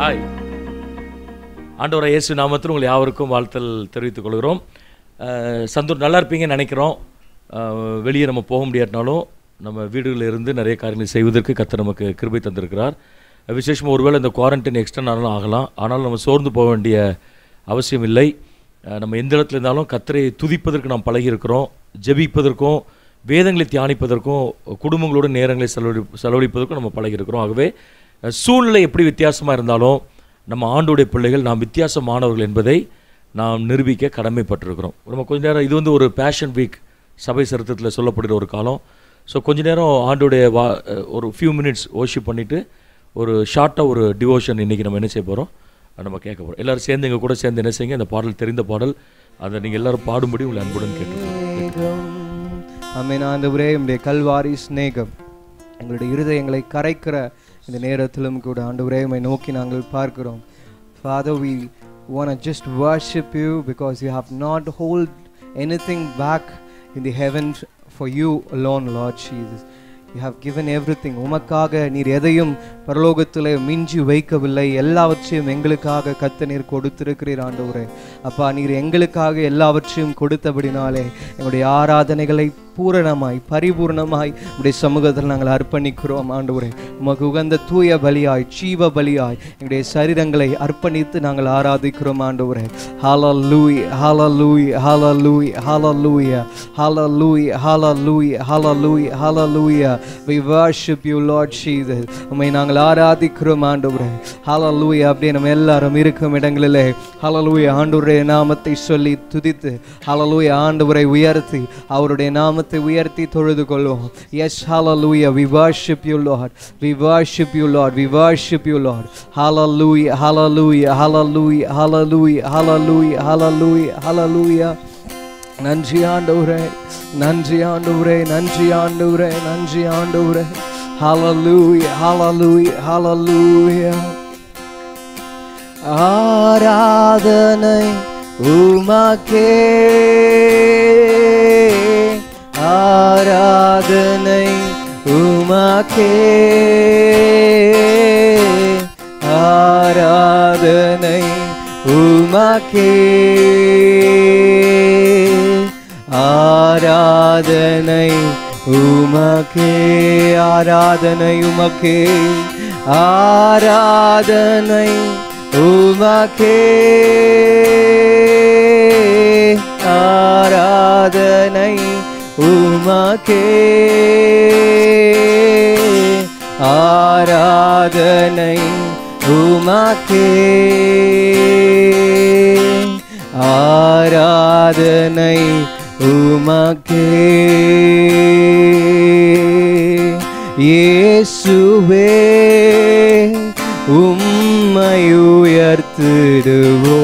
Hi ஆண்டவரை இயேசு நாமத்தில் உங்கள் யாவருக்கும் வாழ்த்தல் தெரிவித்துக் கொள்கிறோம் அஹ், சந்தோர் நல்லா இருப்பீங்கன்னு நினைக்கிறோம் அஹ், வெளியே நம்ம போக முடியாட்டினாலும் நம்ம வீடுகளில் இருந்து நிறைய காரியங்களை செய்வதற்கு கர்த்தர் நமக்கு கிருபை தந்திருக்கிறார் விசேஷமாக ஒருவேளை இந்த குவாரண்டைன் எக்ஸ்டெண்ட் ஆனாலும் ஆகலாம் ஆனாலும் நம்ம சோர்ந்து போக வேண்டிய அவசியம் இல்லை அஹ், நம்ம எந்த இடத்துல இருந்தாலும் கத்தரை துதிப்பதற்கு நாம் பழகி இருக்கிறோம் ஜெபிப்பதற்கும் வேதங்களை தியானிப்பதற்கும் குடும்பங்களோட நேரங்களை செலவழி செலவழிப்பதற்கும் நம்ம பழகி இருக்கிறோம் ஆகவே அஹ், சூழ்நிலை எப்படி வித்தியாசமாக இருந்தாலும் நம்ம ஆண்டுடைய பிள்ளைகள் நாம் வித்தியாசமானவர்கள் என்பதை நாம் நிரூபிக்க கடமைப்பட்டிருக்கிறோம் நம்ம கொஞ்ச நேரம் இது வந்து ஒரு பேஷன் வீக் சபை சரித்திரத்தில் சொல்லப்படுகிற ஒரு காலம் ஸோ கொஞ்ச நேரம் ஆண்டுடைய வா அஹ், ஒரு ஃபியூ மினிட்ஸ் ஓஷிப் பண்ணிவிட்டு ஒரு ஷார்ட்டாக ஒரு டிவோஷன் இன்றைக்கி நம்ம என்ன செய்ய போகிறோம் நம்ம கேட்க போகிறோம் எல்லாரும் சேர்ந்து எங்கள் கூட சேர்ந்து என்ன செய்யுங்க இந்த பாடல் தெரிந்த பாடல் அதை நீங்கள் எல்லாரும் பாடும்படி உங்களை அன்புடன் கேட்டுக்கிறோம் அமேன் ஆண்டவரே உடைய கல்வாரி சிநேகம் எங்களுடைய இருதயங்களை கரைக்கிற இந்த நேரத்திலும் கூட ஆண்டவரே உம்மை நோக்கி நாங்கள் பார்க்கிறோம் Father, we want to just worship you because you have not hold anything back in the heavens for you alone, Lord Jesus. You have given everything. உமக்காக நீர் எதையும் பரலோகத்தில் மிஞ்சி வைக்கவில்லை எல்லாவற்றையும் எங்களுக்காக கத்த நீர் கொடுத்திருக்கிறீர் ஆண்டவரே அப்பா நீர் எங்களுக்காக எல்லாவற்றையும் கொடுத்தபடினாலே எங்களுடைய ஆராதனைகளை பூரணமாய் பரிபூர்ணமாய் உடைய சமூகத்தில் நாங்கள் அர்ப்பணிக்கிறோம் ஆண்டவரே உமக்கு உகந்த தூய பலியாய் ஜீவ பலியாய் எங்களுடைய சரீரங்களை அர்ப்பணித்து நாங்கள் ஆராதிக்கிறோம் ஆண்டவரே ஹalleluya hallelujah hallelujah hallelujah hallelujah hallelujah hallelujah hallelujah we worship you lord jesus உம்மை நாங்கள் ஆராதிக்கிறோம் ஆண்டவரே hallelujah அப்படியே நம்ம எல்லாரும் இருக்கும் இடங்களிலே hallelujah ஆண்டவருடைய நாமத்தை சொல்லி துதித்து hallelujah ஆண்டவரை உயர்த்தி அவருடைய நாமத்தை உயர்த்தி தொழுது கொள்வோம் yes hallelujah we worship you lord we worship you lord we worship you lord hallelujah hallelujah hallelujah hallelujah hallelujah hallelujah hallelujah நன்றி ஆண்டவரே நன்றி ஆண்டவரே நன்றி ஆண்டவரே நன்றி ஆண்டவரே hallelujah hallelujah hallelujah ஆராதனை உமக்கே ஆராதனை உமக்கே ஆராதனை உமக்கே ஆராதனை உமக்கே ஆராதனை உமக்கே ஆராதனை உமக்கே ஆராதனை உமக்கே ஆராதனை உமக்கே ஆராதனை உமக்கே இயேசுவே உம்மை உயர்த்திடுவோ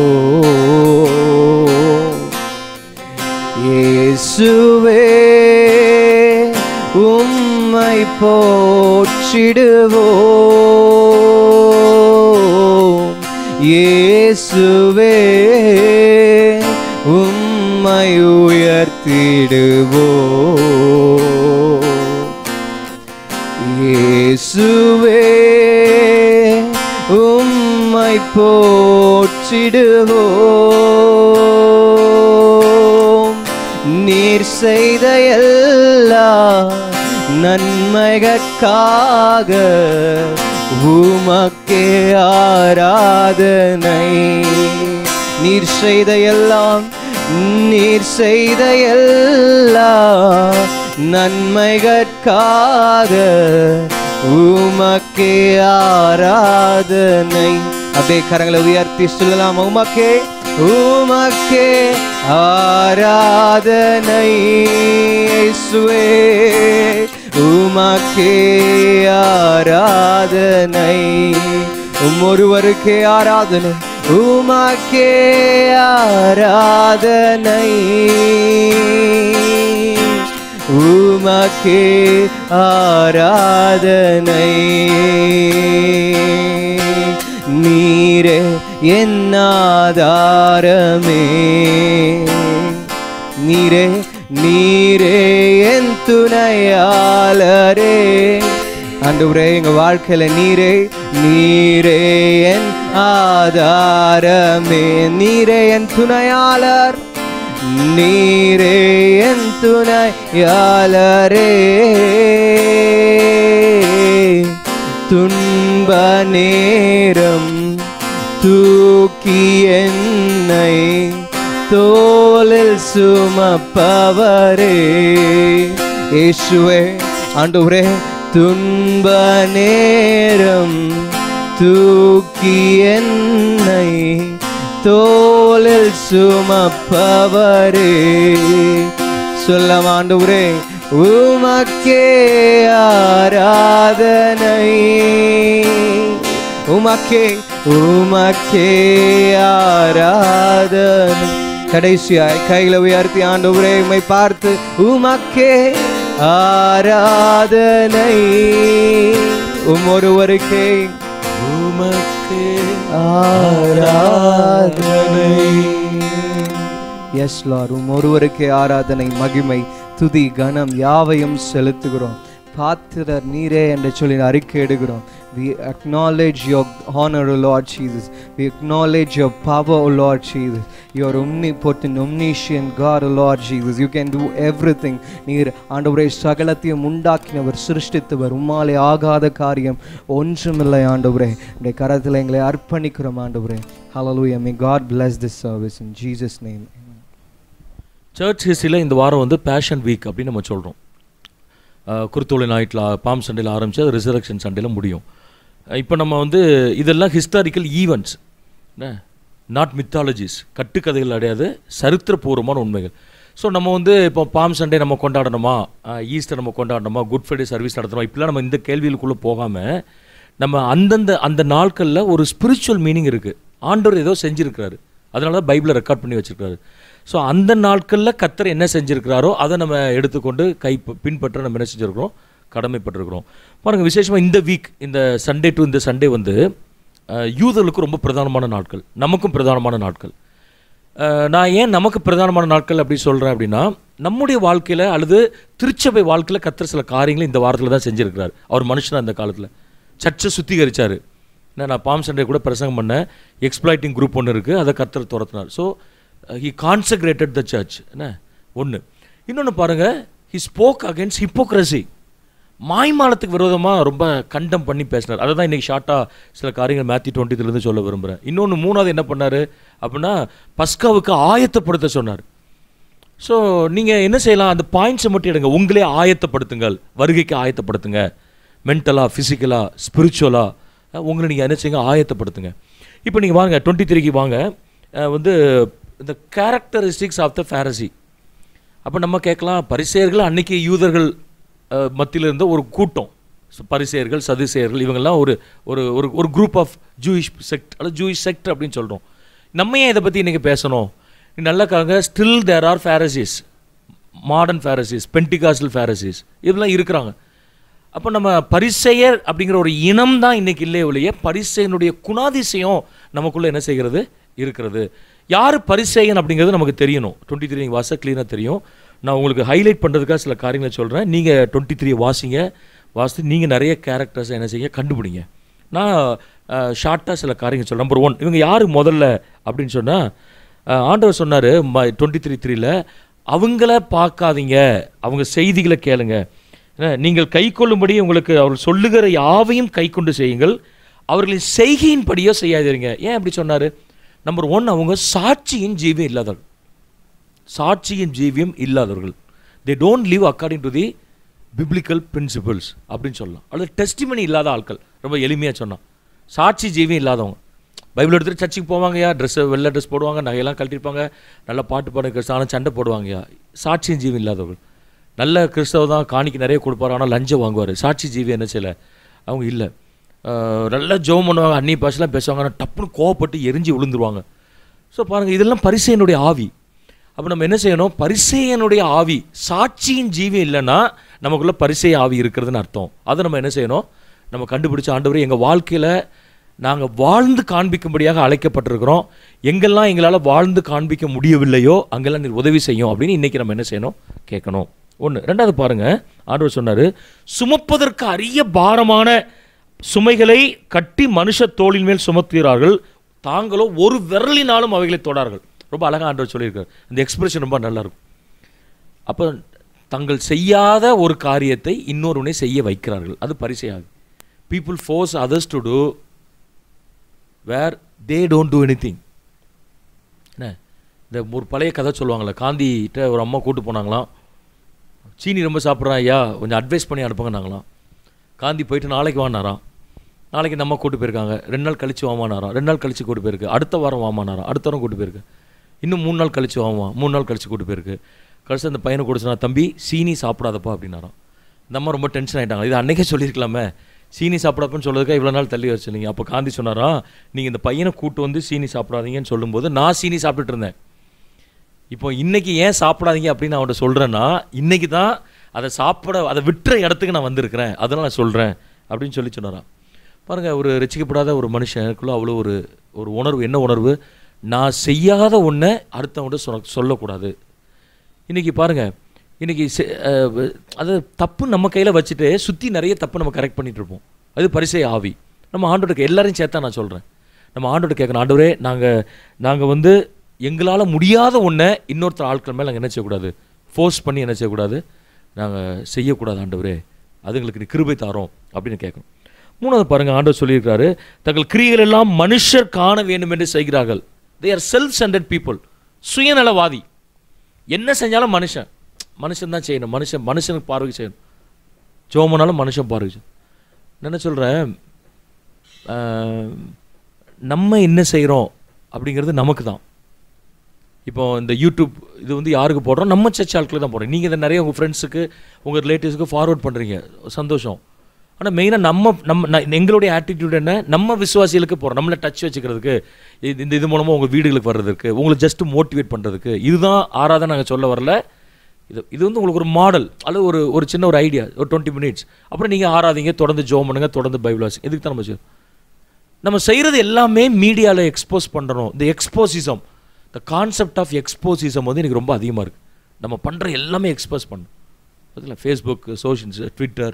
இயேசுவே உம்மை போற்றிடுவோ இயேசுவே உம்மை உயர்த்திடுவோ இயேசுவே உம்மை போற்றிடுவோம் நீர் செய்த எல்லா நன்மைகற்காக உமக்கே ஆராதனை நீர் செய்த எல்லாம் நீர் செய்த எல்லா நன்மைகற்காக உமக்கே ஆராதனை அப்படியே கரங்களை உயர்த்தி சொல்லலாம் உமக்கே உமக்கே ஆராதனை இயேசுவே உமக்கே ஆராதனை உம் ஒருவருக்கே ஆராதனை உமக்கே ஆராதனை உமக்கே ஆராதனை நீரே என்னாதாரமே நீரே நீரே என் துணையாளரே ஆண்டவரே எங்க வாழ்க்கையில நீரே நீரே என் ஆதாரமே நீரே என் துணையாளர் நீரே என் துணையாளரே துன்ப நேரம் தூக்கி என்னை தோளில் சுமப்பவரே இயேசுவே ஆண்டவரே துன்ப நேரம் தூக்கி என்னை தோளில் சுமப்பவரே சொல்ல ஆண்டவரே உமக்கே ஆராதனை உமக்கே உமக்கே ஆராதனை கடைசியாய் கைகளை உயர்த்தி ஆண்டவரே உம்மை பார்த்து உமக்கே ஆராதனை உம் ஒருவருக்கே உமக்கே ஆராதனை எஸ் லார் உம் ஒருவருக்கே ஆராதனை மகிமை துதி கனம் யாவையும் செலுத்துகிறோம் பாத்திரர் நீரே என்று சொல்லி அறிக்கை எடுக்கிறோம் we acknowledge your honor o lord jesus we acknowledge your power o lord jesus you are omnipotent omniscient god o lord jesus you can do everything நீர் ஆண்டவரே சகலத்தையும் உண்டாக்கினவர் சிருஷ்டித்தவர் உம்மாலே ஆகாத காரியம் ஒன்றுமில்லை ஆண்டவரே உடைய கரத்தில் எங்களை அர்ப்பணிக்கிறோம் ஆண்டவரே hallelujah may god bless this service in jesus name church ஹிஸ்ட்ரியில் இந்த வாரம் வந்து பேஷன் வீக் அப்படின்னு நம்ம சொல்கிறோம் குருத்தோலை ஞாயிற்றில் பாம் சண்டேல ஆரம்பிச்சு அது ரிசரக்ஷன் சண்டேல முடியும் இப்போ நம்ம வந்து இதெல்லாம் ஹிஸ்டாரிக்கல் ஈவெண்ட்ஸ் என்ன நாட் மித்தாலஜிஸ் கட்டுக்கதைகள் அடையாது சரித்திரபூர்வமான உண்மைகள் ஸோ நம்ம வந்து இப்போ பாம் சண்டே நம்ம கொண்டாடணுமா ஈஸ்டர் நம்ம கொண்டாடணுமா குட் ஃப்ரைடே சர்வீஸ் நடத்தணுமா இப்படிலாம் நம்ம இந்த கேள்விகளுக்குள்ளே போகாமல் நம்ம அந்தந்த அந்த நாட்களில் ஒரு ஸ்பிரிச்சுவல் மீனிங் இருக்குது ஆண்டவர் ஏதோ செஞ்சுருக்கிறாரு அதனால தான் பைபிளை ரெக்கார்ட் பண்ணி வச்சிருக்காரு ஸோ அந்த நாட்களில் கத்தர் என்ன செஞ்சுருக்கிறாரோ அதை நம்ம எடுத்துக்கொண்டு கை பின்பற்ற நம்ம என்ன செஞ்சுருக்கிறோம் கடமைப்பட்டிருக்கிறோம் பாருங்கள் விசேஷமாக இந்த வீக் இந்த சண்டே டு இந்த சண்டே வந்து அஹ், யூதர்களுக்கு ரொம்ப பிரதானமான நாட்கள் நமக்கும் பிரதானமான நாட்கள் அஹ், நான் ஏன் நமக்கு பிரதானமான நாட்கள் அப்படி சொல்கிறேன் அப்படின்னா நம்முடைய வாழ்க்கையில் அல்லது திருச்சபை வாழ்க்கையில் கத்தர் சில காரியங்களை இந்த வாரத்தில் தான் செஞ்சுருக்கிறார் அவர் மனுஷனா அந்த காலத்தில் சர்ச்சை சுத்திகரிச்சார் என்ன நான் பாம் சண்டே கூட பிரசங்கம் பண்ணேன் எக்ஸ்ப்ளாய்டிங் குரூப் ஒன்று இருக்குது அதை கத்தர் துரத்தினார் so he consecrated the church என்ன ஒன்று இன்னொன்று பாருங்கள் ஹி ஸ்போக் அகேன்ஸ்ட் ஹிப்போக்ரஸி மாய்மாலத்துக்கு விரோதமாக ரொம்ப கண்டம் பண்ணி பேசினார் அதை தான் இன்றைக்கி ஷார்ட்டாக சில காரியங்கள் மேத்யூ டுவெண்ட்டிலேருந்து சொல்ல விரும்புகிறேன் இன்னொன்று மூணாவது என்ன பண்ணார் அப்படின்னா பஸ்காவுக்கு ஆயத்தப்படுத்த சொன்னார் ஸோ நீங்கள் என்ன செய்யலாம் அந்த பாயிண்ட்ஸை மட்டும் எடுங்க உங்களே ஆயத்தப்படுத்துங்கள் வருகைக்கு ஆயத்தப்படுத்துங்க மென்டலாக ஃபிசிக்கலாக ஸ்பிரிச்சுவலாக உங்களை நீங்கள் என்ன செய்யுங்க ஆயத்தப்படுத்துங்க இப்போ நீங்கள் வாங்க டுவெண்ட்டி த்ரீக்கு வாங்க அஹ் வந்து இந்த கேரக்டரிஸ்டிக்ஸ் ஆஃப் த ஃபேரசி அப்போ நம்ம கேட்கலாம் பரிசேயர்கள் அன்னைக்கு யூதர்கள் அஹ், மத்தியில இருந்த ஒரு கூட்டம் So, பரிசேயர்கள் சதுசேயர்கள் இவங்கெல்லாம் ஒரு ஒரு ஒரு ஒரு குரூப் ஆஃப் ஜூயிஷ் செக்ட் அல்லது ஜூயிஷ் செக்ட் அப்படின்னு சொல்கிறோம் நம்ம ஏன் இதை பற்றி இன்றைக்கி பேசணும் நீ நல்லா காங்க still there are Pharisees modern Pharisees Pentecostal Pharisees இதெல்லாம் இருக்கிறாங்க அப்போ நம்ம பரிசெயர் அப்படிங்கிற ஒரு இனம் தான் இன்னைக்கு இல்லையே ஒழிய பரிசெயனுடைய குணாதிசயம் நமக்குள்ள என்ன செய்கிறது இருக்கிறது யார் பரிசெயன் அப்படிங்கிறது நமக்கு தெரியணும் டுவெண்ட்டி த்ரீ வாச க்ளீனாக தெரியும் நான் உங்களுக்கு ஹைலைட் பண்ணுறதுக்காக சில காரியங்களை சொல்கிறேன் நீங்கள் டுவெண்ட்டி த்ரீ வாசிங்க வாசித்து நீங்கள் நிறைய கேரக்டர்ஸை என்ன செய்ய கண்டுபிடிங்க நான் ஷார்ட்டாக சில காரியங்கள் சொல்கிறேன் நம்பர் ஒன் இவங்க யார் முதல்ல அப்படின்னு சொன்னால் ஆண்டவர் சொன்னார் டுவெண்ட்டி த்ரீ த்ரீல அவங்கள பார்க்காதீங்க அவங்க செய்திகளை கேளுங்க என்ன, நீங்கள் கை கொள்ளும்படி உங்களுக்கு அவர் சொல்லுகிற யாவையும் கை கொண்டு செய்யுங்கள் அவர்களின் செய்கையின்படியோ செய்யாதீங்க ஏன் அப்படி சொன்னார் நம்பர் ஒன் அவங்க சாட்சியின் ஜீவியம் இல்லாதவர்கள் சாட்சியின் ஜீவியம் இல்லாதவர்கள் they don't live according to the biblical principles அப்படின்னு சொல்லலாம் அல்லது டெஸ்டிமனி இல்லாத ஆட்கள் ரொம்ப எளிமையாக சொன்னான் சாட்சி ஜீவியம் இல்லாதவங்க பைபிள் எடுத்துட்டு சர்ச்சுக்கு போவாங்கயா ட்ரெஸ் வெள்ளை ட்ரெஸ் போடுவாங்க நகையெல்லாம் கழட்டிருப்பாங்க நல்ல பாட்டு பாட கிறிஸ்தான சண்டை போடுவாங்கயா சாட்சியின் ஜீவன் இல்லாதவர்கள் நல்ல கிறிஸ்தவ தான் காணிக்கு நிறைய கொடுப்பாரு ஆனால் லஞ்சம் வாங்குவார் சாட்சி ஜீவி என்ன செய்யலை அவங்க இல்லை நல்லா ஜெபம் பண்ணுவாங்க அந்நிய பாஷெல்லாம் பேசுவாங்க ஆனால் டப்புன்னு கோவப்பட்டு எரிஞ்சு விழுந்துருவாங்க ஸோ பாருங்கள் இதெல்லாம் பரிசையனுடைய ஆவி அப்போ நம்ம என்ன செய்யணும் பரிசேயனுடைய ஆவி சாட்சியின் ஜீவி இல்லைன்னா நமக்குள்ள பரிசேய ஆவி இருக்கிறதுன்னு அர்த்தம் அதை நம்ம என்ன செய்யணும் நம்ம கண்டுபிடிச்ச ஆண்டவரே எங்கள் வாழ்க்கையில் நாங்கள் வாழ்ந்து காண்பிக்கும்படியாக அழைக்கப்பட்டிருக்கிறோம் எங்கெல்லாம் எங்களால் வாழ்ந்து காண்பிக்க முடியவில்லையோ அங்கெல்லாம் நீர் உதவி செய்யும் அப்படின்னு இன்றைக்கி நம்ம என்ன செய்யணும் கேட்கணும் ஒன்று ரெண்டாவது பாருங்கள் ஆண்டவர் சொன்னார் சுமப்பதற்கு அரிய பாரமான சுமைகளை கட்டி மனுஷ தோளின் மேல் சுமத்துகிறார்கள் தாங்களோ ஒரு விரலினாலும் அவைகளை தொடார்கள் ரொம்ப அழகா ஆண்டவர் சொல்லியிருக்கார் இந்த எக்ஸ்பிரஷன் ரொம்ப நல்லா இருக்கும் அப்போ தங்கள் செய்யாத ஒரு காரியத்தை இன்னொருவனை செய்ய வைக்கிறார்கள் அது பரிசையாகும் people force others to do where they don't do anything என்ன இந்த ஒரு பழைய கதை சொல்லுவாங்கள்ல காந்திகிட்ட ஒரு அம்மா கூட்டு போனாங்களாம் சீனி ரொம்ப சாப்பிட்றான் ஐயா கொஞ்சம் அட்வைஸ் பண்ணி அனுப்புங்கன்னாங்களாம் காந்தி போயிட்டு நாளைக்கு வானாராம் நாளைக்கு நம்ம கூட்டு போயிருக்காங்க ரெண்டு நாள் கழிச்சு வாமானாராம் ரெண்டு நாள் கழிச்சு கூட்டு போயிருக்கு அடுத்த வாரம் வாமானாராம் அடுத்த வாரம் கூட்டு போயிருக்கு இன்னும் மூணு நாள் கழிச்சு வாமா மூணு நாள் கழிச்சு கூட்டு போயிருக்கு கழிச்சு அந்த பையனை கூட சொன்னா தம்பி சீனி சாப்பிடாதப்பா அப்படின்னாராம் இந்த அம்மா ரொம்ப டென்ஷன் ஆயிட்டாங்க இது அன்னைக்கே சொல்லியிருக்கலாமே சீனி சாப்பிடாப்பன்னு சொல்றதுக்காக இவ்வளோ நாள் தள்ளி வச்சுருந்தீங்க அப்போ காந்தி சொன்னாராம் நீங்கள் இந்த பையனை கூட்டு வந்து சீனி சாப்பிடாதீங்கன்னு சொல்லும்போது நான் சீனி சாப்பிட்டுட்டு இருந்தேன் இப்போ இன்னைக்கு ஏன் சாப்பிடாதீங்க அப்படின்னு அவன்கிட்ட சொல்கிறேன்னா இன்னைக்கு தான் அதை சாப்பிட அதை விட்டுற இடத்துக்கு நான் வந்திருக்கிறேன் அதனால நான் சொல்கிறேன் அப்படின்னு சொல்லி சொன்னாராம் பாருங்க ஒரு ரசிக்கப்படாத ஒரு மனுஷனுக்குள்ள அவ்வளோ ஒரு ஒரு உணர்வு என்ன உணர்வு நான் செய்யாத ஒன்றை அடுத்தவங்கள்ட்ட சொல்ல சொல்லக்கூடாது இன்னைக்கு பாருங்க இன்னைக்கு செ- அஹ் வ- அது தப்பு நம்ம கையில் வச்சுட்டு சுற்றி நிறைய தப்பு நம்ம கரெக்ட் பண்ணிட்டு இருப்போம் அது பரிசை ஆவி நம்ம ஆண்டோட எல்லாரையும் சேர்த்தா நான் சொல்கிறேன் நம்ம ஆண்டோட கேட்கணும் ஆண்டவரே நாங்கள் நாங்கள் வந்து எங்களால் முடியாத ஒன்றை இன்னொருத்தர் ஆட்கள் மேலே நாங்கள் என்ன செய்யக்கூடாது ஃபோர்ஸ் பண்ணி என்ன செய்யக்கூடாது நாங்கள் செய்யக்கூடாது ஆண்டவரே அது எங்களுக்கு நீ கிருபை தாரோம் அப்படின்னு கேட்கணும் மூணாவது பாருங்க ஆண்டவர் சொல்லியிருக்காரு தங்கள் கிரியைகள் எல்லாம் மனுஷர் காண வேண்டும் என்று செய்கிறார்கள் they are self centred people சுயநலவாதி என்ன செஞ்சாலும் மனுஷன் மனுஷன் தான் செய்யணும் மனுஷன் மனுஷனுக்கு பார்வைக்கு செய்யணும் ஜோமனாலும் மனுஷன் பார்வைக்கு செய்யணும் நான் என்ன சொல்கிறேன் நம்ம என்ன செய்கிறோம் அப்படிங்கிறது நமக்கு தான் இப்போ இந்த யூடியூப் இது வந்து யாருக்கு போடுறோம் நம்ம சர்ச் ஆட்களுக்கு தான் போடுறோம் நீங்கள் இதை நிறைய உங்கள் ஃப்ரெண்ட்ஸுக்கு உங்கள் ரிலேட்டிவ்ஸுக்கு ஃபார்வர்ட் பண்ணுறீங்க சந்தோஷம் ஆனால் மெயினாக நம்ம நம்ம ந- எங்களுடைய ஆட்டிடியூட் என்ன நம்ம விசுவாசிகளுக்கு போகிறோம் நம்மளை டச் வச்சுக்கிறதுக்கு இது இந்த இது மூலமாக உங்கள் வீடுகளுக்கு வர்றதுக்கு உங்களை ஜஸ்ட் மோட்டிவேட் பண்ணுறதுக்கு இதுதான் ஆறாதான் நாங்கள் சொல்ல வரல இது இது வந்து உங்களுக்கு ஒரு மாடல் அல்லது ஒரு ஒரு சின்ன ஒரு ஐடியா ஒரு டுவெண்ட்டி மினிட்ஸ் அப்புறம் நீங்கள் ஆறாதீங்க தொடர்ந்து ஜோம் பண்ணுங்க தொடர்ந்து பைபிள் வாசி இதுக்கு தான் நம்ம செய்யணும். நம்ம செய்கிறது எல்லாமே மீடியாவில் எக்ஸ்போஸ் பண்ணுறோம் இந்த எக்ஸ்போசிசம் த கான்செப்ட் ஆஃப் எக்ஸ்போசிசம் வந்து எனக்கு ரொம்ப அதிகமாக இருக்குது நம்ம பண்ணுற எல்லாமே எக்ஸ்போஸ் பண்ணணும் பார்த்தீங்களா ஃபேஸ்புக் சோஷியல்ஸ் ட்விட்டர்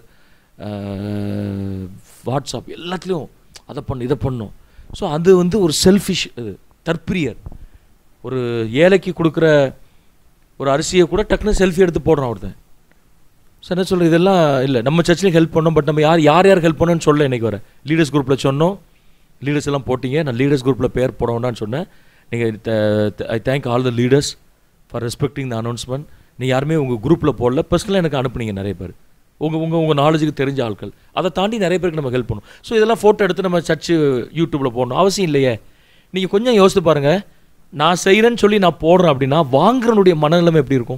வாட்ஸ்அப் எல்லாத்துலேயும் அதை பண்ணு இதை பண்ணும் ஸோ அது வந்து ஒரு செல்ஃபிஷ் இது தற்பிரியர் ஒரு ஏழைக்கு கொடுக்குற ஒரு அரிசியை கூட டக்குன்னு செல்ஃபி எடுத்து போடுறான் ஒருத்தன் ஸோ என்ன சொல்கிறது இதெல்லாம் இல்லை நம்ம சர்ச்லேயும் ஹெல்ப் பண்ணோம் பட் நம்ம யார் யார் யார் ஹெல்ப் பண்ணோன்னு சொல்ல இன்னைக்கு வர லீடர்ஸ் குரூப்பில் சொன்னோம் லீடர்ஸ் எல்லாம் போட்டீங்க நான் லீடர்ஸ் குரூப்பில் பேர் போட வேண்டாம்னு சொன்னேன் நீங்கள் I thank all the leaders for respecting the announcement நீ யாருமே உங்கள் குரூப்பில் போடல பர்சனலாக எனக்கு அனுப்புனீங்க நிறைய பேர் உங்கள் உங்கள் உங்கள் நாலேஜுக்கு தெரிஞ்ச ஆட்கள் அதை தாண்டி நிறைய பேருக்கு நம்ம ஹெல்ப் பண்ணணும் ஸோ இதெல்லாம் ஃபோட்டோ எடுத்து நம்ம சர்ச்சு யூடியூப்பில் போடணும் அவசியம் இல்லையே நீங்கள் கொஞ்சம் யோசித்து பாருங்கள் நான் செய்கிறேன்னு சொல்லி நான் போடுறேன் அப்படின்னா வாங்குறனுடைய மனநிலைமை எப்படி இருக்கும்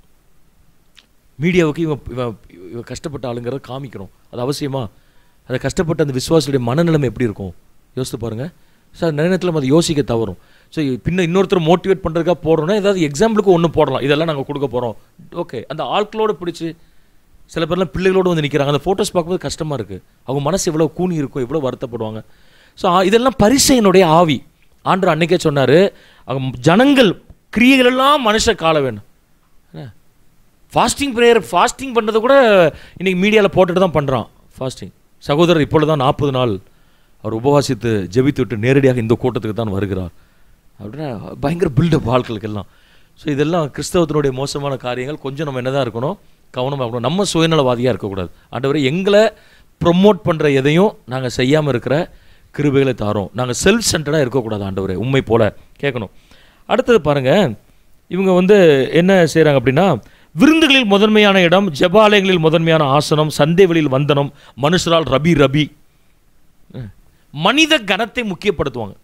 மீடியாவுக்கு இவன் இவன் இவன் கஷ்டப்பட்ட ஆளுங்கிறத காமிக்கணும் அது அவசியமா அதை கஷ்டப்பட்ட அந்த விசுவாசியுடைய மனநிலைமை எப்படி இருக்கும் யோசித்து பாருங்க சார் நிறைய நேரத்தில் நம்ம அதை யோசிக்க தவறும் ஸோ பின்ன இன்னொருத்தர் மோட்டிவேட் பண்ணுறதுக்காக போடுறோம்னா ஏதாவது எக்ஸாம்பிளுக்கு ஒன்று போடலாம் இதெல்லாம் நாங்கள் கொடுக்க போகிறோம் ஓகே அந்த ஆட்களோட பிடிச்சி சில பேர்லாம் பிள்ளைகளோடு வந்து நிற்கிறாங்க அந்த ஃபோட்டோஸ் பார்க்கும்போது கஷ்டமாக இருக்குது அவங்க மனசு எவ்வளோ கூனி இருக்கும் எவ்வளோ வருத்தப்படுவாங்க ஸோ இதெல்லாம் பரிசையினுடைய ஆவி ஆண்டர் அன்னைக்கே சொன்னார் அவங்க ஜனங்கள் கிரியைகள் எல்லாம் மனுஷ கால வேணும் என்ன ஃபாஸ்டிங் ப்ரேயர் ஃபாஸ்டிங் பண்ணுறது கூட இன்னைக்கு மீடியாவில் போட்டுட்டு தான் பண்ணுறான் ஃபாஸ்டிங் சகோதரர் இப்பொழுது தான் நாற்பது நாள் அவர் உபவாசித்து ஜெபித்து விட்டு நேரடியாக இந்த கூட்டத்துக்கு தான் வருகிறார் அப்படின்னா பயங்கர பில்டப் ஆட்களுக்கெல்லாம் ஸோ இதெல்லாம் கிறிஸ்தவத்தினுடைய மோசமான காரியங்கள் கொஞ்சம் நம்ம என்னதான் இருக்கணும் கவனமாக இருக்கணும் நம்ம சுயநலவாதியாக இருக்கக்கூடாது ஆண்டவரே எங்களை ப்ரொமோட் பண்ணுற எதையும் நாங்கள் செய்யாமல் இருக்கிற கிருபைகளை தாரோம் நாங்கள் செல்ஃப் சென்டராக இருக்கக்கூடாது ஆண்டவரே உண்மை போல கேட்கணும் அடுத்தது பாருங்க இவங்க வந்து என்ன செய்கிறாங்க அப்படின்னா விருந்துகளில் முதன்மையான இடம் ஜெபாலயங்களில் முதன்மையான ஆசனம் சந்தைவெளியில் வந்தனம் மனுஷரால் ரபி ரபி அஹ். மனித கணத்தை முக்கியப்படுத்துவாங்க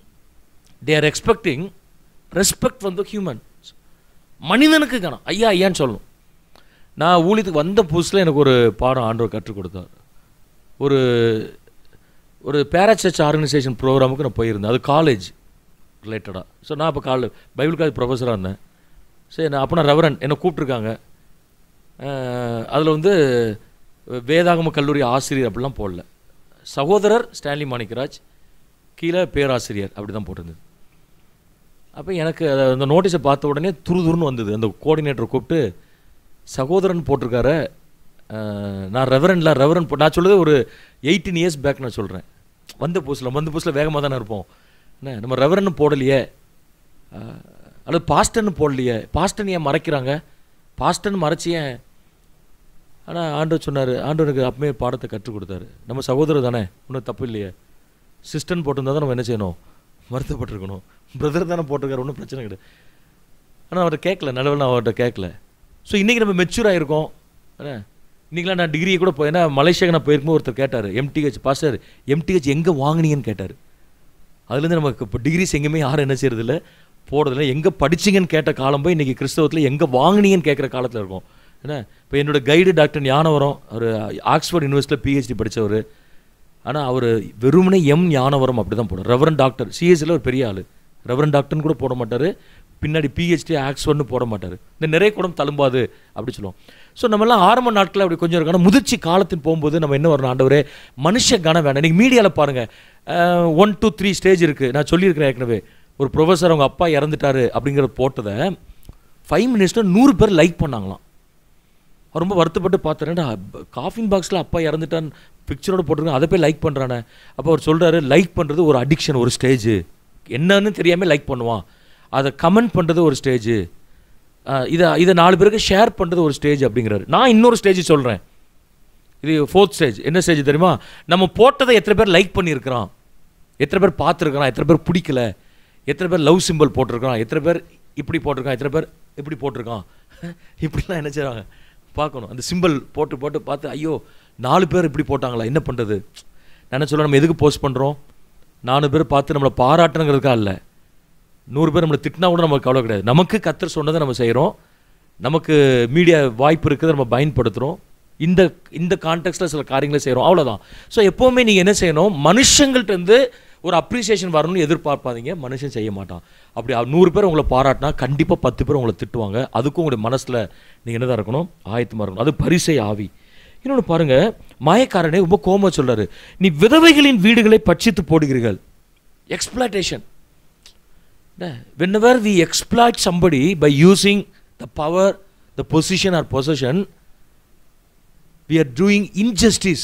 தே ஆர் எக்ஸ்பெக்டிங் ரெஸ்பெக்ட் வந்து ஹியூமன் மனிதனுக்கு கணம் ஐயா ஐயான்னு சொல்லணும் நான் ஊழியத்துக்கு வந்த புதுசில் எனக்கு ஒரு பாடம் ஆண்டவர் கற்றுக் கொடுத்தார் ஒரு ஒரு பேராசர்ச் ஆர்கனைசேஷன் ப்ரோக்ராமுக்கு நான் போயிருந்தேன் அது காலேஜ் ரிலேட்டடாக ஸோ நான் அப்போ காலேஜ் பைபிள் காலேஜ் ப்ரொஃபஸராக இருந்தேன் சரி நான் அப்போ நான் ரெவரன் என்னை கூப்பிட்ருக்காங்க அதில் வந்து வேதாகம கல்லூரி ஆசிரியர் அப்படிலாம் போடல சகோதரர் ஸ்டான்லி மாணிக்கராஜ் கீழே பேராசிரியர் அப்படி தான் போட்டிருந்தது அப்போ எனக்கு அத- அந்த நோட்டீஸை பார்த்த உடனே துரு துருன்னு வந்தது அந்த கோஆர்டினேட்டரை கூப்பிட்டு சகோதரன் போட்டிருக்காரு அஹ், நான் ரெவரன்ல ரெவரன் போ நான் சொல்லுது ஒரு எயிட்டீன் இயர்ஸ் பேக் நான் சொல்கிறேன் வந்த புதுசில் வந்த புதுசில் வேகமாக தானே இருப்போம் என்ன நம்ம ரெவரன்னு போடலையே அஹ், அல்லது பாஸ்டர்னு போடலையே பாஸ்டர்னு ஏன் மறைக்கிறாங்க பாஸ்டர்னு மறைச்சி ஏன் ஆனால் ஆண்டவர் சொன்னார் ஆண்டவனுக்கு அப்பவே பாடத்தை கற்றுக் கொடுத்தாரு நம்ம சகோதரர் தானே ஒன்றும் தப்பு இல்லையே சிஸ்டர்னு போட்டிருந்தா தான் நம்ம என்ன செய்யணும் வருத்தப்பட்டிருக்கணும் பிரதர் தானே போட்டிருக்காரு ஒன்றும் பிரச்சனை கிடையாது ஆனால் அவர்கிட்ட கேட்கல நல்லவன் அவர்கிட்ட கேட்கல ஸோ இன்றைக்கி நம்ம மெச்சூர் ஆகிருக்கோம் என்ன இன்றைக்கெலாம் நான் டிகிரி கூட போய் ஏன்னா மலேசியாவுக்கு நான் போயிருக்கும்போது ஒருத்தர் கேட்டார் எம்டிஹெச் பாஸ்டர் எம்டிஹெச் எங்கே வாங்குனீங்கன்னு கேட்டார் அதுலேருந்து நமக்கு இப்போ டிகிரிஸ் எங்கேயுமே யாரும் என்ன செய்யறதில்ல போடுறதில்ல எங்கே படிச்சீங்கன்னு கேட்ட காலம் போய் இன்றைக்கி கிறிஸ்தவத்தில் எங்கே வாங்குனீங்கன்னு கேட்குற காலத்தில் இருக்கும் என்ன இப்போ என்னோட கைடு டாக்டர் ஞானவரம் அவர் ஆக்ஸ்ஃபோர்ட் யூனிவர்சிட்டியில் பிஹெச்டி படித்தவர் ஆனால் அவர் வெறுமனே எம் ஞானவரம் அப்படி தான் போடுறார் ரெவரன் டாக்டர் சிஎஸ்சியில் ஒரு பெரிய ஆள் ரெவரன் டாக்டர்னு கூட போட மாட்டார் பின்னாடி பிஹெச்டி ஆக்ஸ்ஃபோர்ட்னு போட மாட்டார் இந்த நிறைய குடம் தழும்பாது அப்படி சொல்லுவோம் ஸோ நம்மலாம் ஆரம்ப நாட்களில் அப்படி கொஞ்சம் இருக்கணும் முதிர்ச்சி காலத்தின் போகும்போது நம்ம என்ன வரணும் ஆண்டவரே மனுஷ கனம் வேண்டாம் நீங்கள் மீடியாவில் பாருங்கள் ஒன் டூ த்ரீ ஸ்டேஜ் இருக்குது நான் சொல்லியிருக்கிறேன் ஏற்கனவே ஒரு ப்ரொஃபஸர் அவங்க அப்பா இறந்துட்டாரு அப்படிங்கிறத போட்டதை ஃபைவ் மினிட்ஸில் நூறு பேர் லைக் பண்ணாங்களாம் அவர் ரொம்ப வருத்தப்பட்டு பார்த்துறேன்டா காஃபின் பாக்ஸில் அப்பா இறந்துட்டான் பிக்சரோட போட்டிருக்காங்க அதை போய் லைக் பண்ணுறானே அப்போ அவர் சொல்கிறாரு லைக் பண்ணுறது ஒரு அடிக்ஷன் ஒரு ஸ்டேஜ் என்னன்னு தெரியாமல் லைக் பண்ணுவான் அதை கமெண்ட் பண்ணுறது ஒரு ஸ்டேஜ் இதை இதை நாலு பேருக்கு ஷேர் பண்ணுறது ஒரு ஸ்டேஜ் அப்படிங்கிறாரு நான் இன்னொரு ஸ்டேஜ் சொல்கிறேன் இது ஃபோர்த் ஸ்டேஜ் என்ன ஸ்டேஜ் தெரியுமா நம்ம போட்டதை எத்தனை பேர் லைக் பண்ணியிருக்கிறான் எத்தனை பேர் பார்த்துருக்குறான் எத்தனை பேர் பிடிக்கல எத்தனை பேர் லவ் சிம்பிள் போட்டிருக்கான் எத்தனை பேர் இப்படி போட்டிருக்கான் எத்தனை பேர் இப்படி போட்டிருக்கான் இப்படிலாம் என்ன செய்றாங்க பார்க்கணும் அந்த சிம்பிள் போட்டு போட்டு பார்த்து ஐயோ நாலு பேர் இப்படி போட்டாங்களா என்ன பண்ணுறது நான் என்ன சொல்ல நம்ம எதுக்கு போஸ்ட் பண்ணுறோம் நாலு பேர் பார்த்து நம்மளை பாராட்டணுங்கிறதுக்கா இல்லை நூறு பேர் நம்மளை திட்டினா கூட நமக்கு கவலை கிடையாது நமக்கு கத்தர் சொன்னதை நம்ம செய்கிறோம் நமக்கு மீடியா வாய்ப்பு இருக்கிறத நம்ம பயன்படுத்துகிறோம் இந்த இந்த கான்டெக்ட்டில் சில காரியங்களை செய்கிறோம் அவ்வளோதான் ஸோ எப்போவுமே நீங்கள் என்ன செய்யணும் மனுஷங்கள்ட்ட இருந்து ஒரு அப்ரிசியேஷன் வரணும்னு எதிர்பார்ப்பாதீங்க மனுஷன் செய்ய மாட்டான் அப்படி அவ- நூறு பேர் உங்களை பாராட்டினா கண்டிப்பாக பத்து பேர் உங்களை திட்டுவாங்க அதுக்கும் உங்களுடைய மனசில் நீங்கள் என்னதான் இருக்கணும் ஆயத்தமாக இருக்கணும் அது பரிசை ஆவி இன்னொன்று பாருங்க மாயக்காரனே ரொம்ப கோமா சொல்றாரு நீ விதவைகளின் வீடுகளை பட்சித்து போடுகிறீர்கள் exploitation whenever we exploit somebody by using the power the position or possession we are doing injustice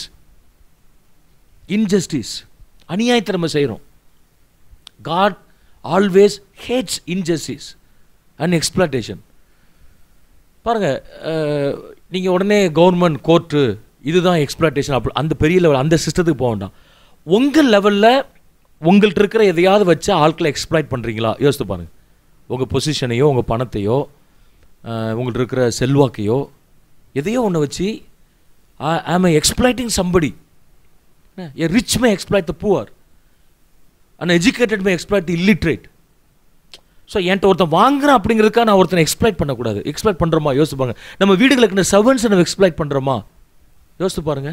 injustice அநியாயத்தை நம்ம செய்கிறோம் God always hates injustice and exploitation பாருங்க அஹ், நீங்க உடனே கவர்மெண்ட் கோர்ட்டு இதுதான் எக்ஸ்பிளாட்டேஷன் அப்படி அந்த பெரிய லெவல் அந்த சிஸ்டத்துக்கு போக வேண்டாம் உங்கள் லெவலில் உங்கள்கிட்ட இருக்கிற எதையாவது வச்சு ஆட்களை எக்ஸ்ப்ளாய்ட் பண்ணுறீங்களா யோசித்து பாருங்க உங்கள் பொசிஷனையோ உங்கள் பணத்தையோ அஹ், உங்கள்ட்ட இருக்கிற செல்வாக்கையோ எதையோ ஒன்று வச்சு am I exploiting somebody a rich may exploit the poor uneducated may exploit the illiterate so என்கிட்ட ஒருத்தன் வாங்குறான் அப்படிங்கிறதுக்காக நான் ஒருத்தனை எக்ஸ்ப்ளாய்ட் பண்ணக்கூடாது எக்ஸ்ப்ளாய்ட் பண்ணுறோமா யோசிச்சு பாருங்க நம்ம வீடுகளுக்கு இந்த சர்வன்ஸை நம்ம எக்ஸ்ப்ளாய்ட் பண்ணுறோமா யோசித்து பாருங்க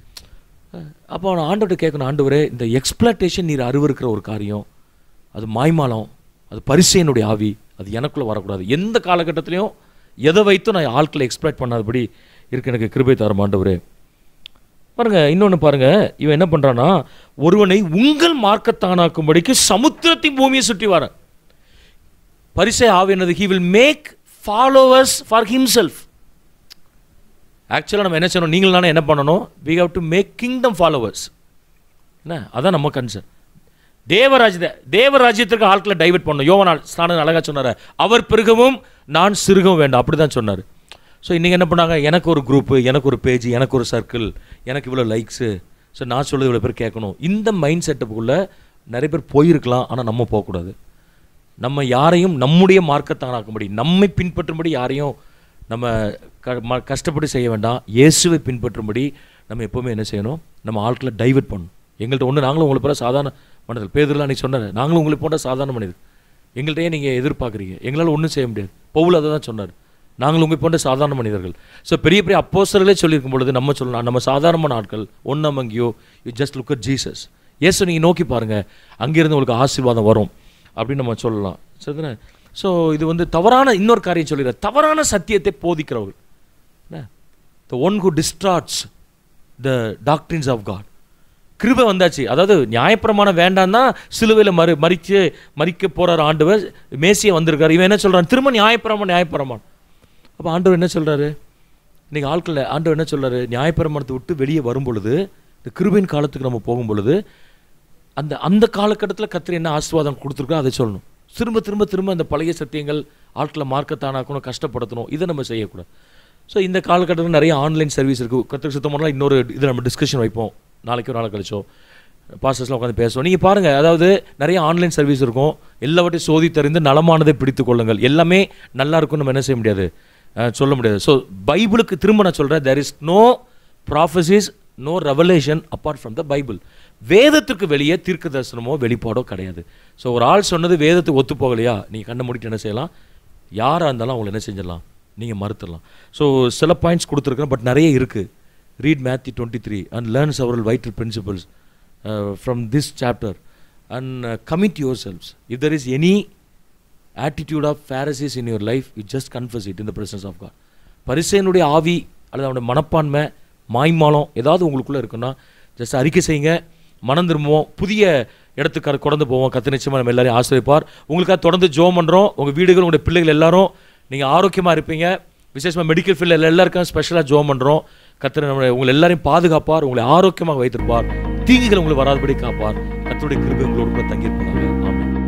அப்போ அவன் ஆண்டவர்கிட்ட கேட்கணும் ஆண்டவரே இந்த எக்ஸ்ப்ளாட்டேஷன் நீர் அருவருக்கிற ஒரு காரியம் அது மாய்மாலம் அது பரிசையனுடைய ஆவி அது எனக்குள்ளே வரக்கூடாது எந்த காலகட்டத்திலையும் எதை வைத்தும் நான் ஆட்களை எக்ஸ்ப்ளாய்ட் பண்ணாதபடி இருக்கு எனக்கு கிருபை தரும் ஆண்டவரே பாருங்க இன்னொன்று பாருங்க இவன் என்ன பண்றானா ஒருவனை உங்கள் மார்க்கத்தானாக்கும்படிக்கு சமுத்திரத்தின் பூமியை சுற்றி வர பரிசை ஆவினது he will make followers for himself ஆக்சுவலாக நம்ம என்ன செய்யணும் நீங்கள் நானே என்ன பண்ணணும் we have to make kingdom followers என்ன அதான் நம்ம கன்சர்ன் தேவராஜ்ய தேவராஜ்யத்திற்கு ஆட்களை டைவர்ட் பண்ணணும் யோவனால் ஸ்தானம் அழகா சொன்னார் அவர் பெருகவும் நான் சிறுகவும் வேண்டாம் அப்படி தான் சொன்னார் ஸோ இன்றைக்கி என்ன பண்ணாங்க எனக்கு ஒரு குரூப்பு எனக்கு ஒரு பேஜ் எனக்கு ஒரு சர்க்கிள் எனக்கு இவ்வளோ லைக்ஸு ஸோ நான் சொல்லுது இவ்வளோ பேர் கேட்கணும் இந்த மைண்ட் செட்டப்புக்குள்ளே நிறைய பேர் போயிருக்கலாம் ஆனால் நம்ம போகக்கூடாது நம்ம யாரையும் நம்முடைய மார்க்கத்தானாக்கும்படி நம்மை பின்பற்றும்படி யாரையும் நம்ம க ம- கஷ்டப்பட்டு செய்ய வேண்டாம் இயேசுவை பின்பற்றும்படி நம்ம எப்போவுமே என்ன செய்யணும் நம்ம ஆட்களை டைவர்ட் பண்ணணும் எங்கள்கிட்ட ஒன்று நாங்களும் உங்களை போல சாதாரண மனிதர் பேதர்லாம் நீ சொன்னார் நாங்களும் உங்களை போன்ற சாதாரண மனிதர் எங்கள்கிட்டயே நீங்கள் எதிர்பார்க்குறீங்க எங்களால் ஒன்றும் செய்ய முடியாது பவுல் அதை தான் சொன்னார் நாங்கள் உங்களை போன்ற சாதாரண மனிதர்கள் ஸோ பெரிய பெரிய அப்போஸ்தலர்களே சொல்லியிருக்கும் பொழுது நம்ம சொல்லலாம் நம்ம சாதாரணமான ஆட்கள் ஒன்னமங்கியோ you just look at Jesus இயேசு நீங்கள் நோக்கி பாருங்கள் அங்கேருந்து உங்களுக்கு ஆசீர்வாதம் வரும் அப்படின்னு நம்ம சொல்லலாம் சரிதானே ஸோ இது வந்து தவறான இன்னொரு காரியம் சொல்லிடுற தவறான சத்தியத்தை போதிக்கிறவர்கள் the one who distorts the doctrines of God கிருபை வந்தாச்சு அதாவது நியாயப்பிரமாணம் வேண்டாம் தான் சிலுவையில் மறு மறிச்சு மறிக்க போறார் ஆண்டவர் மேசிய வந்திருக்காரு இவன் என்ன சொல்றான் திரும்ப நியாயப்பிரமாணம் நியாயப்பிரமாணம் அப்போ ஆண்டவர் என்ன சொல்றாரு இன்னைக்கு ஆட்களில் ஆண்டவர் என்ன சொல்றாரு நியாயப்பிரமாணத்தை விட்டு வெளியே வரும் பொழுது இந்த கிருபையின் காலத்துக்கு நம்ம போகும் பொழுது அந்த அந்த காலகட்டத்தில் கத்திர என்ன ஆசீர்வாதம் கொடுத்துருக்கோ அதை சொல்லணும் திரும்ப திரும்ப திரும்ப அந்த பழைய சத்தியங்கள் ஆட்களை மார்க்கத்தானாக்கணும் கஷ்டப்படுத்தணும் இதை நம்ம செய்யக்கூடாது ஸோ இந்த காலகட்டத்தில் நிறைய ஆன்லைன் சர்வீஸ் இருக்குது கத்திர சுத்தம் பண்ணலாம் இன்னொரு இது நம்ம டிஸ்கஷன் வைப்போம் நாளைக்கு ஒரு நாள் கழிச்சோ பாஸ்டர்ஸ்லாம் உட்காந்து பேசுவோம் நீங்கள் பாருங்கள் அதாவது நிறைய ஆன்லைன் சர்வீஸ் இருக்கும் எல்லாவற்றையும் சோதி தெரிந்து நலமானதை பிடித்து கொள்ளுங்கள் எல்லாமே நல்லா இருக்கும்னு நம்ம என்ன செய்ய முடியாது அஹ், சொல்ல முடியாது ஸோ பைபிளுக்கு திரும்ப நான் சொல்கிறேன் there is no prophecies no revelation apart from the Bible வேதத்துக்கு வெளியே தீர்க்க தரிசனமோ வெளிப்பாடோ கிடையாது ஸோ ஒரு ஆள் சொன்னது வேதத்துக்கு ஒத்து போகலையா நீங்கள் கண்ணை மூடிட்டு என்ன செய்யலாம் யாராக இருந்தாலும் அவங்களை என்ன செஞ்சிடலாம் நீங்கள் மறுத்துடலாம் ஸோ சில பாயிண்ட்ஸ் கொடுத்துருக்கேன் பட் நிறைய இருக்குது read Matthew twenty three and learn several vital principles uh, from this chapter and uh, commit yourselves if there is any attitude of pharisees in your life you just confess it in the presence of god பரிசேனுடைய ஆவி அல்லது அவனுடைய மனப்பான்மை மாய்மாலம் ஏதாவது உங்களுக்குள்ளே இருக்குன்னா just அறிக்கை செய்யுங்க மனம் திரும்புவோம் புதிய இடத்துக்கு கடந்து போவோம் கத்து நிச்சயமாக நம்ம எல்லாரையும் ஆசிரியப்பார் உங்களுக்காக தொடர்ந்து ஜோம் பண்ணுறோம் உங்கள் வீடுகள் உங்களுடைய பிள்ளைகள் எல்லாரும் நீங்கள் ஆரோக்கியமாக இருப்பீங்க விசேஷமாக மெடிக்கல் ஃபீல்டில் எல்லாருக்கும் ஸ்பெஷலாக ஜோம் பண்ணுறோம் கத்திர நம்ம உங்களை எல்லாரையும் பாதுகாப்பார் உங்களை ஆரோக்கியமாக வைத்திருப்பார் தீங்குகள் உங்களுக்கு வராதபடி காப்பார் கத்தருடைய கிருபை உங்களோடு கூட தங்கியிருப்பதாக ஆமென்